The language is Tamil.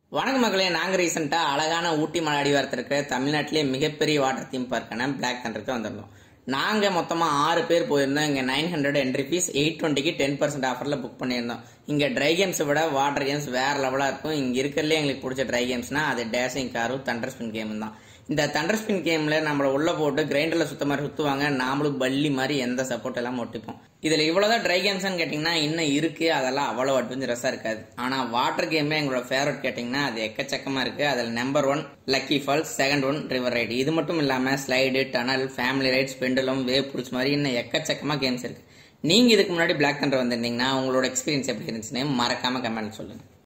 வணக்கம் மக்களே நாங்க ரீசெண்டா அழகான ஊட்டி மலை அடிவாரத்தில் இருக்கிற தமிழ்நாட்டிலே மிகப்பெரிய வாட்டர் தீம் பார்க்கான பிளாக் தண்டருக்கு வந்திருந்தோம் நாங்க மொத்தமா ஆறு பேர் போயிருந்தோம் இங்க nine hundred entry fees eight டுவெண்ட்டிக்கு டென் பர்சன்ட் ஆஃபர்ல புக் பண்ணியிருந்தோம் இங்க ட்ரை கேம்ஸ் விட வாட்டர் கேம்ஸ் வேற லெவலா இருக்கும் இங்க இருக்கிறதுலே எங்களுக்கு பிடிச்ச ட்ரை கேம்ஸ்னா அது டேசிங் காரும் தண்டர் ஸ்பின் கேம் தான் இந்த தண்டர் ஸ்பின் கேம்ல நம்மள உள்ள போட்டு கிரைண்டர்ல சுத்த மாதிரி சுத்துவாங்க நாமளும் பள்ளி மாதிரி எந்த சப்போர்ட் எல்லாம் ஒட்டிப்போம் இதுல இவ்வளவுதான் ட்ரை கேம்ஸ்னு கேட்டீங்கன்னா இன்னும் இருக்கு அதெல்லாம் அவ்வளவு அட்வென்ச்சரஸா இருக்காது ஆனா வாட்டர் கேம்ல எங்களோட ஃபேவரட் கேட்டீங்கன்னா அது எக்கச்சக்கமா இருக்கு அதுல number one lucky falls second one river ride இது மட்டும் இல்லாம slide tunnel family rides pendulum wave pools மாதிரி இன்னும் எக்கச்சக்கமா கேம்ஸ் இருக்கு நீங்க இதுக்கு முன்னாடி பிளாக் தண்டர் வந்திருந்தீங்கன்னா உங்களோட எக்ஸ்பீரியன்ஸ் எப்படி இருந்துச்சுன்னு மறக்காம கமெண்ட் சொல்லுங்க